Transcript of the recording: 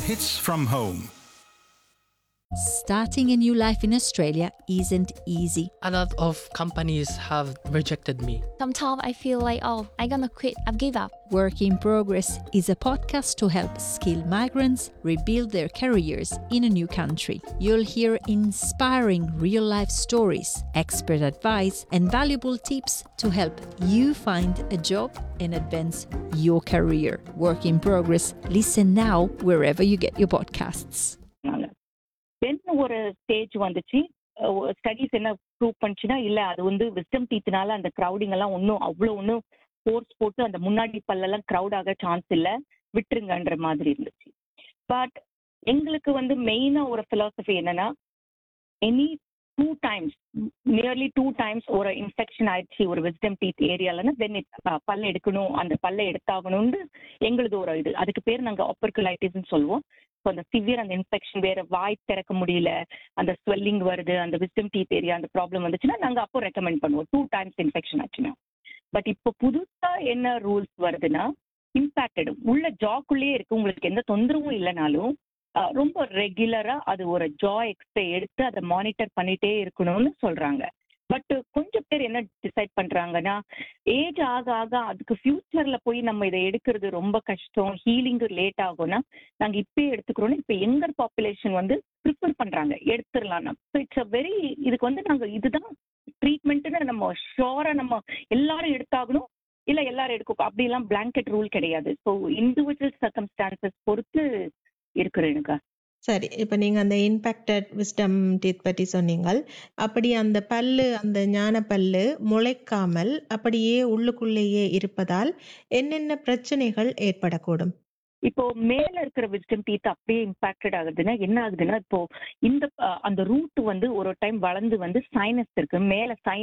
Hits from home. Starting a new life in Australia isn't easy. A lot of companies have rejected me. Sometimes I feel like, oh, I'm gonna quit. I've give up. Work in Progress is a podcast to help skilled migrants rebuild their careers in a new country. You'll hear inspiring real life stories, expert advice, and valuable tips to help you find a job and advance your career. Work in Progress. Listen now wherever you get your podcasts. தென் ஒரு stage வந்துச்சு studies என்ன prove பண்ணுச்சுன்னா இல்ல அது வந்து wisdom டீத்னால அந்த crowding எல்லாம் ஒன்றும் அவ்வளோ ஒன்றும் ஃபோர்ஸ் போட்டு அந்த முன்னாடி பல்லெல்லாம் க்ரௌட் ஆக சான்ஸ் இல்லை விட்டுருங்கன்ற மாதிரி இருந்துச்சு பட் எங்களுக்கு வந்து மெயினா ஒரு philosophy என்னன்னா any two times nearly two times ஒரு இன்ஃபெக்ஷன் ஆயிடுச்சு ஒரு விஸ்டம் டீத் ஏரியாலன்னா தென் பல்ல எடுக்கணும் அந்த பல்ல எடுத்தாகணும்னு எங்களுது ஒரு இது அதுக்கு பேர் நாங்க ஆப்பர்குலைட்டிஸ்ன்னு சொல்லுவோம் ஸோ அந்த சிவியர் அந்த இன்ஃபெக்ஷன் வேற வாய் திறக்க முடியல அந்த ஸ்வெல்லிங் வருது அந்த விஸ்டம் டீத் ஏரியா அந்த ப்ராப்ளம் வந்துச்சுன்னா நாங்க அப்போ ரெக்கமெண்ட் பண்ணுவோம் டூ டைம்ஸ் இன்ஃபெக்ஷன் ஆச்சுன்னா பட் இப்போ புதுசா என்ன ரூல்ஸ் வருதுன்னா இம்பாக்டட் உள்ள ஜாக்குள்ளேயே இருக்கு உங்களுக்கு எந்த தொந்தரவும் இல்லைனாலும் அஹ், ரொம்ப ரெகுலரா அது ஒரு ஜா எக்ஸ்ரே எடுத்து அதை மானிட்டர் பண்ணிட்டே இருக்கணும்னு சொல்றாங்க பட் கொஞ்சம் பேர் என்ன டிசைட் பண்றாங்கன்னா ஏஜ் ஆக ஆக அதுக்கு ஃபியூச்சர்ல போய் நம்ம இதை எடுக்கிறது ரொம்ப கஷ்டம் ஹீலிங் லேட் ஆகும்னா நாங்க இப்பயே எடுத்துக்கிறோம்னு இப்ப யங்கர் பாப்புலேஷன் வந்து ப்ரிஃபர் பண்றாங்க எடுத்துடலாம் ஸோ இட்ஸ் அ வெரி இதுக்கு வந்து நாங்க இதுதான் ட்ரீட்மெண்ட்னு நம்ம ஷோரா நம்ம எல்லாரும் எடுத்தாகணும் இல்ல எல்லாரும் எடுக்கும் அப்படிலாம் பிளாங்கெட் ரூல் கிடையாது ஸோ இண்டிவிஜுவல் சர்க்கம்ஸ்டான்சஸ் பொறுத்து இருக்கிறேன் எனக்கு சரி இப்ப நீங்க அந்த இம்பேக்டட் விஸ்டம் டீத் பற்றி சொன்னீங்க அப்படி அந்த பல்லு அந்த ஞான பல்லு முளைக்காமல் அப்படியே உள்ளுக்குள்ளேயே இருப்பதால் என்னென்ன பிரச்சனைகள் ஏற்படக்கூடும் இப்போ மேல இருக்கிற விஸ்டம் டீத் அப்படியே இம்பாக்டட் ஆகுதுன்னா என்ன ஆகுதுன்னா இப்போ இந்த அஹ், அந்த ரூட் வந்து ஒரு டைம் வளர்ந்து வந்து சைனஸ் இருக்கு மேல சைனஸ்